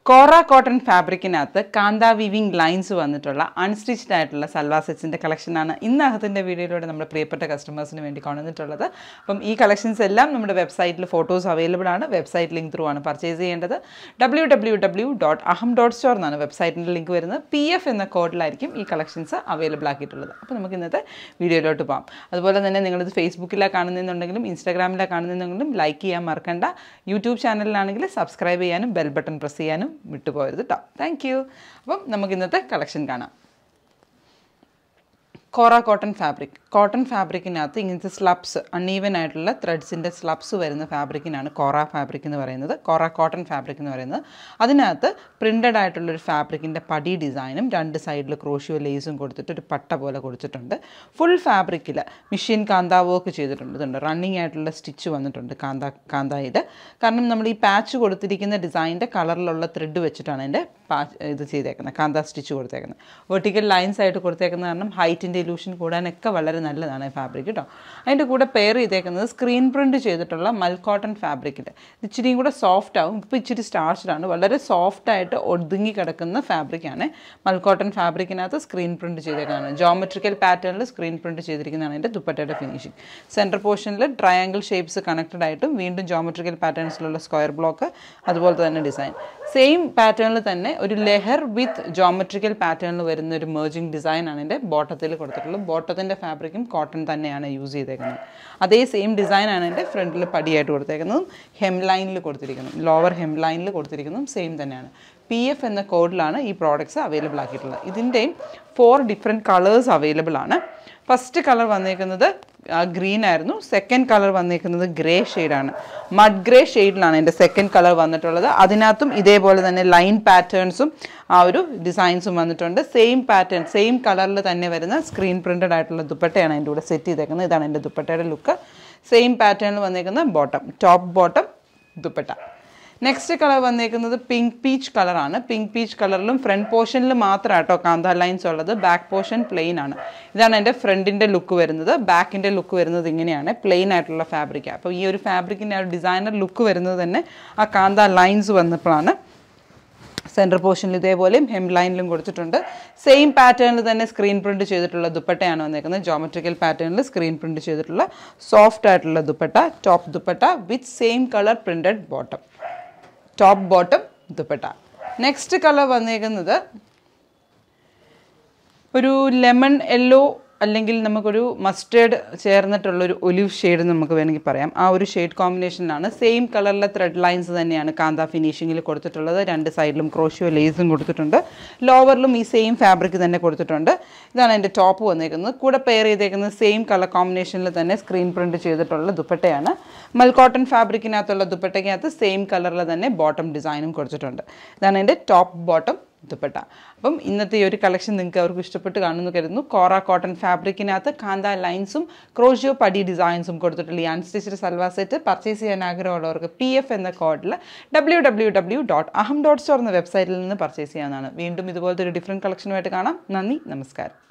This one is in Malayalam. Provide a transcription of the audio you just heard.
കോറ കോട്ടൺ ഫാബ്രിക്കിനകത്ത് കാന്ത വീവിംഗ് ലൈൻസ് വന്നിട്ടുള്ള അൺസ്റ്റിച്ച്ഡ് ആയിട്ടുള്ള സൽവാർ സെറ്റ്സിൻ്റെ കളക്ഷനാണ് ഇന്നകത്തിൻ്റെ വീഡിയോയിലൂടെ നമ്മുടെ പ്രിയപ്പെട്ട കസ്റ്റമേഴ്സിന് വേണ്ടി കൊണ്ടുവന്നിട്ടുള്ളത് അപ്പം ഈ കളക്ഷൻസ് എല്ലാം നമ്മുടെ വെബ്സൈറ്റിൽ ഫോട്ടോസ് അവൈലബിൾ ആണ് വെബ്സൈറ്റ് ലിങ്ക് ത്രൂ ആണ് പർച്ചേസ് ചെയ്യേണ്ടത് W W W dot Aham dot store എന്നാണ് വെബ്സൈറ്റിൻ്റെ ലിങ്ക് വരുന്നത് പി എഫ് എന്ന കോഡിലായിരിക്കും ഈ കളക്ഷൻസ് അവൈലബിൾ ആക്കിയിട്ടുള്ളത് അപ്പോൾ നമുക്ക് ഇന്നത്തെ വീഡിയോയിലോട്ട് പോകാം അതുപോലെ തന്നെ നിങ്ങളിത് ഫേസ്ബുക്കിലാണ് കാണുന്നതെന്നുണ്ടെങ്കിലും ഇൻസ്റ്റാഗ്രാമിലാണ് കാണുന്നതെന്നുണ്ടെങ്കിലും ലൈക്ക് ചെയ്യാൻ മറക്കണ്ട യൂട്യൂബ് ചാനലിലാണെങ്കിൽ സബ്സ്ക്രൈബ് ചെയ്യാനും ബെൽ ബട്ടൺ പ്രസ് ചെയ്യാനും വിട്ടുപോകരുത് കേട്ടോ താങ്ക് യു അപ്പം നമുക്ക് ഇന്നത്തെ കളക്ഷൻ കാണാം കോറ കോട്ടൺ ഫാബ്രിക് കോട്ടൺ ഫാബ്രിക്കിനകത്ത് ഇങ്ങനത്തെ സ്ലബ്സ് അൺഈവൻ ആയിട്ടുള്ള ത്രെഡ്സിൻ്റെ സ്ലബ്സ് വരുന്ന ഫാബ്രിക്കിനാണ് കോറ ഫാബ്രിക് എന്ന് പറയുന്നത് കോറ കോട്ടൺ ഫാബ്രിക് എന്ന് പറയുന്നത് അതിനകത്ത് പ്രിൻ്റഡ് ആയിട്ടുള്ളൊരു ഫാബ്രിക്കിൻ്റെ പടി ഡിസൈനും രണ്ട് സൈഡിൽ ക്രോഷ്യോ ലേസും കൊടുത്തിട്ട് ഒരു പട്ട പോലെ കൊടുത്തിട്ടുണ്ട് ഫുൾ ഫാബ്രിക്കിൽ മെഷീൻ കാന്ത വർക്ക് ചെയ്തിട്ടുണ്ട് ഇതുണ്ട് റണ്ണിങ് ആയിട്ടുള്ള സ്റ്റിച്ച് വന്നിട്ടുണ്ട് കാന്ത കാന്തായിൽ കാരണം നമ്മൾ ഈ പാച്ച് കൊടുത്തിരിക്കുന്ന ഡിസൈനിൻ്റെ കളറിലുള്ള ത്രെഡ് വെച്ചിട്ടാണ് അതിൻ്റെ പാച്ച് ഇത് ചെയ്തേക്കുന്നത് കാന്ത സ്റ്റിച്ച് കൊടുത്തേക്കുന്നത് വെർട്ടിക്കൽ ലൈൻസ് ആയിട്ട് കൊടുത്തേക്കുന്നത് കാരണം ഹൈറ്റിൻ്റെ ഇലൂഷൻ കൂടാനൊക്കെ വളരെ നല്ലതാണ് ഈ ഫാബ്രിക് കേട്ടോ അതിൻ്റെ കൂടെ പെയർ ചെയ്തേക്കുന്നത് സ്ക്രീൻ പ്രിൻറ്റ് ചെയ്തിട്ടുള്ള മൽക്കോട്ടൺ ഫാബ്രിക്കിൽ ഇച്ചിരിയും കൂടെ സോഫ്റ്റ് ആവും ഇപ്പോൾ ഇച്ചിരി സ്റ്റാർച്ച്ഡാണ് വളരെ സോഫ്റ്റ് ആയിട്ട് ഒതുങ്ങി കിടക്കുന്ന ഫാബ്രിക്കാണ് മൽക്കോട്ടൺ ഫാബ്രിക്കിനകത്ത് സ്ക്രീൻ പ്രിൻറ്റ് ചെയ്തേക്കുന്നതാണ് ജോമെട്രിക്കൽ പാറ്റേണിൽ സ്ക്രീൻ പ്രിൻറ്റ് ചെയ്തിരിക്കുന്നതാണ് എൻ്റെ ദുപ്പട്ടയുടെ ഫിനിഷിങ് സെൻറ്റർ പോർഷനിൽ ട്രയാങ്കിൾ ഷേപ്സ് കണക്റ്റഡ് ആയിട്ടും വീണ്ടും ജോമെട്രിക്കൽ പാറ്റേൺസിലുള്ള സ്ക്വയർ ബ്ലോക്ക് അതുപോലെ തന്നെ ഡിസൈൻ സെയിം പാറ്റേണിൽ തന്നെ ഒരു ലെഹർ വിത്ത് ജോമെട്രിക്കൽ പാറ്റേണിൽ വരുന്ന ഒരു മേർജിങ് ഡിസൈനാണ് എൻ്റെ ബോട്ടത്തിൽ കൊടുത്തിട്ടുള്ളത് ബോട്ടത്തിൻ്റെ ഫാബ്രിക്കും കോട്ടൺ തന്നെയാണ് യൂസ് ചെയ്തേക്കുന്നത് അതേ സെയിം ഡിസൈനാണ് എൻ്റെ ഫ്രണ്ടിൽ പടിയായിട്ട് കൊടുത്തേക്കുന്നതും ഹെം ലൈനിൽ കൊടുത്തിരിക്കുന്നതും ലോവർ ഹെം ലൈനിൽ കൊടുത്തിരിക്കുന്നതും സെയിം തന്നെയാണ് പി എഫ് എന്ന കോഡിലാണ് ഈ പ്രോഡക്റ്റ്സ് അവൈലബിൾ ആക്കിയിട്ടുള്ളത് ഇതിൻ്റെയും ഫോർ ഡിഫറെൻറ്റ് കളേഴ്സ് അവൈലബിൾ ആണ് ഫസ്റ്റ് കളർ വന്നേക്കുന്നത് ഗ്രീൻ ആയിരുന്നു സെക്കൻഡ് കളർ വന്നേക്കുന്നത് ഗ്രേ ഷെയ്ഡാണ് മഡ് ഗ്രേ ഷെയ്ഡിലാണ് എൻ്റെ സെക്കൻഡ് കളർ വന്നിട്ടുള്ളത് അതിനകത്തും ഇതേപോലെ തന്നെ ലൈൻ പാറ്റേൺസും ആ ഒരു ഡിസൈൻസും വന്നിട്ടുണ്ട് സെയിം പാറ്റേൺ സെയിം കളറിൽ തന്നെ വരുന്ന സ്ക്രീൻ പ്രിൻറ്റഡ് ആയിട്ടുള്ള ദുപ്പട്ടയാണ് എൻ്റെ കൂടെ സെറ്റ് ചെയ്തേക്കുന്നത് ഇതാണ് എൻ്റെ ദുപ്പട്ടയുടെ ലുക്ക് സെയിം പാറ്റേണിൽ വന്നേക്കുന്ന bottom top bottom dupatta next colour വന്നേക്കുന്നത് പിങ്ക് പീച്ച് കളറാണ് പിങ്ക് പീച്ച് കളറിലും ഫ്രണ്ട് പോർഷനിൽ മാത്രമാണ് കേട്ടോ കാന്ത ലൈൻസ് ഉള്ളത് ബാക്ക് പോർഷൻ പ്ലെയിൻ ആണ് ഇതാണ് എൻ്റെ ഫ്രണ്ടിൻ്റെ ലുക്ക് വരുന്നത് ബാക്കിൻ്റെ ലുക്ക് വരുന്നത് ഇങ്ങനെയാണ് പ്ലെയിൻ ആയിട്ടുള്ള ഫാബ്രിക് അപ്പോൾ ഈ ഒരു ഫാബ്രിക്കിൻ്റെ ആ ഒരു ഡിസൈനർ ലുക്ക് വരുന്നത് തന്നെ ആ കാന്ത ലൈൻസ് വന്നപ്പോഴാണ് സെൻറ്റർ പോർഷനിൽ ഇതേപോലെയും ഹെം ലൈനിലും കൊടുത്തിട്ടുണ്ട് സെയിം പാറ്റേണിൽ തന്നെ സ്ക്രീൻ പ്രിൻറ്റ് ചെയ്തിട്ടുള്ള ദുപ്പട്ടയാണ് വന്നേക്കുന്നത് ജോമെട്രിക്കൽ പാറ്റേണിൽ സ്ക്രീൻ പ്രിൻറ്റ് ചെയ്തിട്ടുള്ള സോഫ്റ്റ് ആയിട്ടുള്ള dupatta top dupatta with same colour printed bottom top bottom dupatta next colour വന്നേക്കുന്നത് ഒരു ലെമൺ യെല്ലോ അല്ലെങ്കിൽ നമുക്കൊരു മസ്റ്റേർഡ് ചേർന്നിട്ടുള്ളൊരു ഒലിവ് ഷെയ്ഡ് നമുക്ക് വേണമെങ്കിൽ പറയാം ആ ഒരു ഷെയ്ഡ് കോമ്പിനേഷനിലാണ് സെയിം കളറിലെ ത്രെഡ് ലൈൻസ് തന്നെയാണ് കാന്ത ഫിനിഷിങ്ങിൽ കൊടുത്തിട്ടുള്ളത് രണ്ട് സൈഡിലും ക്രോഷ്യോ ലേസും കൊടുത്തിട്ടുണ്ട് ലോവറിലും ഈ സെയിം ഫാബ്രിക് തന്നെ കൊടുത്തിട്ടുണ്ട് ഇതാണ് എൻ്റെ ടോപ്പ് വന്നേക്കുന്നത് കൂടെ പെയർ ചെയ്തേക്കുന്നത് സെയിം കളർ കോമ്പിനേഷനിൽ തന്നെ സ്ക്രീൻ പ്രിൻറ്റ് ചെയ്തിട്ടുള്ള ദുപ്പട്ടയാണ് മൽ കോട്ടൺ ഫാബ്രിക്കിനകത്തുള്ള ദുപ്പട്ടയ്ക്കകത്ത് സെയിം കളറിൽ തന്നെ ബോട്ടം ഡിസൈനും കൊടുത്തിട്ടുണ്ട് ഇതാണ് എൻ്റെ ടോപ്പ് ബോട്ടം ദുപ്പട്ട അപ്പം ഇന്നത്തെ ഈ ഒരു കളക്ഷൻ നിങ്ങൾക്ക് അവർക്ക് ഇഷ്ടപ്പെട്ട് കാണുന്നു കരുതുന്നു കോറ കോട്ടൺ ഫാബ്രിക്കിനകത്ത് കാന്ത ലൈൻസും ക്രോഷിയോ പടി ഡിസൈൻസും കൊടുത്തിട്ടുള്ള ഈ അൺസ്റ്റിച്ചഡ് സൽവാർ സെറ്റ് പർച്ചേസ് ചെയ്യാൻ ആഗ്രഹമുള്ളവർക്ക് പി എഫ് എന്ന കോഡിൽ W W W dot Aham dot store എന്ന വെബ്സൈറ്റിൽ നിന്ന് പർച്ചേസ് ചെയ്യാവുന്നതാണ് വീണ്ടും ഇതുപോലത്തെ ഒരു ഡിഫറെൻറ്റ് കളക്ഷനുമായിട്ട് കാണാം നന്ദി നമസ്കാരം